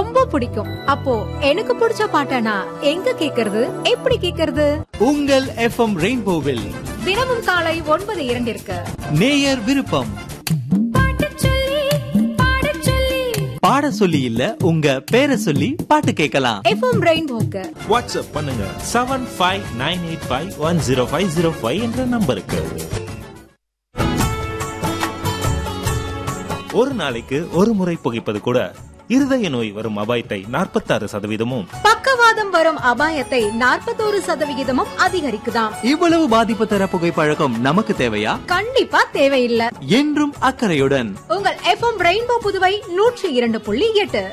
ரொம்ப பிடிக்கும் அப்போ எனக்கு பிடிச்ச பாட்டனா எங்க கேக்குறது எப்படி கேக்குறது உங்கள் எஃப்எம் ரெயின்போவில் தினமும் காலை ஒன்பது இரண்டிற்கு நேயர் விருப்பம் பாடச் சொல்லி, பாடச் சொல்லி. பாட சொல்லி இல்ல உங்க பேரை சொல்லி பாட்டு கேட்கலாம் எஃப்எம் ரெயின்போக்கு வாட்ஸ்அப் பண்ணுங்க seven five nine eight five one zero five zero five என்ற நம்பருக்கு ஒரு நாளைக்கு ஒரு முறை புகைப்பது கூட இருதய நோய் வரும் அபாயத்தை நாற்பத்தாறு சதவீதமும் பக்கவாதம் வரும் அபாயத்தை நாற்பத்தோரு சதவிகிதமும் அதிகரிக்குதாம் இவ்வளவு பாதிப்பு தர புகைப்பழக்கம் நமக்கு தேவையா கண்டிப்பா தேவையில்லை என்றும் அக்கறையுடன் உங்கள் எஃப்எம் ரெயின்போ புதுவை நூற்றி இரண்டு புள்ளி எட்டு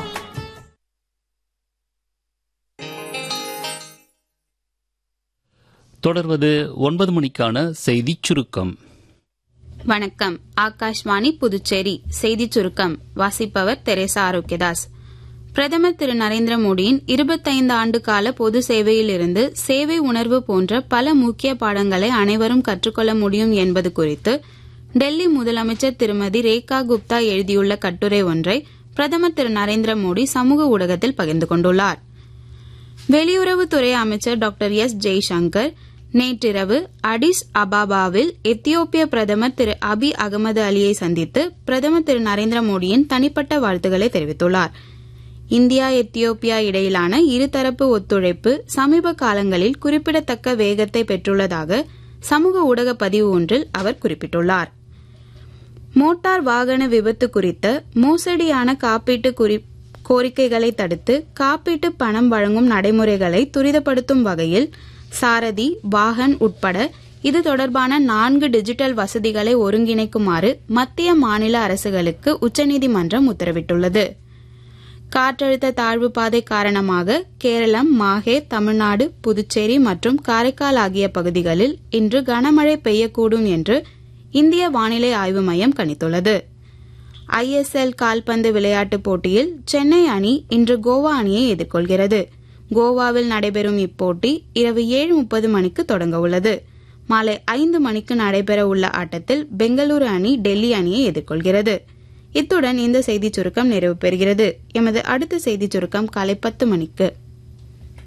தொடர்வது ஒன்பது மணிக்கான செய்திச் சுருக்கம் வணக்கம் ஆகாஷ்வாணி புதுச்சேரி செய்திச் சுருக்கம் வாசிப்பவர் தெரேசா ஆரோக்கியதாஸ் பிரதமர் திரு நரேந்திர மோடியின் இருபத்தைந்து ஆண்டு கால பொது சேவையிலிருந்து சேவை உணர்வு போன்ற பல முக்கிய பாடங்களை அனைவரும் கற்றுக்கொள்ள முடியும் என்பது குறித்து டெல்லி முதலமைச்சர் திருமதி ரேகா குப்தா எழுதியுள்ள கட்டுரை ஒன்றை பிரதமர் திரு நரேந்திர மோடி சமூக ஊடகத்தில் பகிர்ந்து கொண்டுள்ளார் வெளியுறவுத்துறை அமைச்சர் டாக்டர் எஸ் ஜெய்சங்கர் நேற்றிரவு அடிஸ் அபாபாவில் எத்தியோப்பிய பிரதமர் திரு அபி அகமது அலியை சந்தித்து பிரதமர் திரு நரேந்திர மோடியின் தனிப்பட்ட வாழ்த்துக்களை தெரிவித்துள்ளார் இந்தியா எத்தியோப்பியா இடையிலான இருதரப்பு ஒத்துழைப்பு சமீப காலங்களில் குறிப்பிடத்தக்க வேகத்தை பெற்றுள்ளதாக சமூக ஊடக பதிவு ஒன்றில் அவர் குறிப்பிட்டுள்ளார் மோட்டார் வாகன விபத்து குறித்த மோசடியான காப்பீட்டு குறி கோரிக்கைகளை தடுத்து காப்பீட்டு பணம் வழங்கும் நடைமுறைகளை துரிதப்படுத்தும் வகையில் சாரதி வாகன் உட்பட இது தொடர்பான நான்கு டிஜிட்டல் வசதிகளை ஒருங்கிணைக்குமாறு மத்திய மாநில அரசுகளுக்கு உச்சநீதிமன்றம் உத்தரவிட்டுள்ளது காற்றழுத்த தாழ்வு பாதை காரணமாக கேரளம் மாஹே தமிழ்நாடு புதுச்சேரி மற்றும் காரைக்கால் ஆகிய பகுதிகளில் இன்று கனமழை பெய்யக்கூடும் என்று இந்திய வானிலை ஆய்வு மையம் கணித்துள்ளது ஐஎஸ்எல் கால்பந்து விளையாட்டுப் போட்டியில் சென்னை அணி இன்று கோவா அணியை எதிர்கொள்கிறது கோவாவில் நடைபெறும் இப்போட்டி இரவு ஏழு முப்பது மணிக்கு தொடங்க உள்ளது மாலை ஐந்து மணிக்கு நடைபெற உள்ள ஆட்டத்தில் பெங்களூரு அணி டெல்லி அணியை எதிர்கொள்கிறது இத்துடன் இந்த செய்திச் சுருக்கம் நிறைவு பெறுகிறது எமது அடுத்த செய்திச் சுருக்கம் காலை பத்து மணிக்கு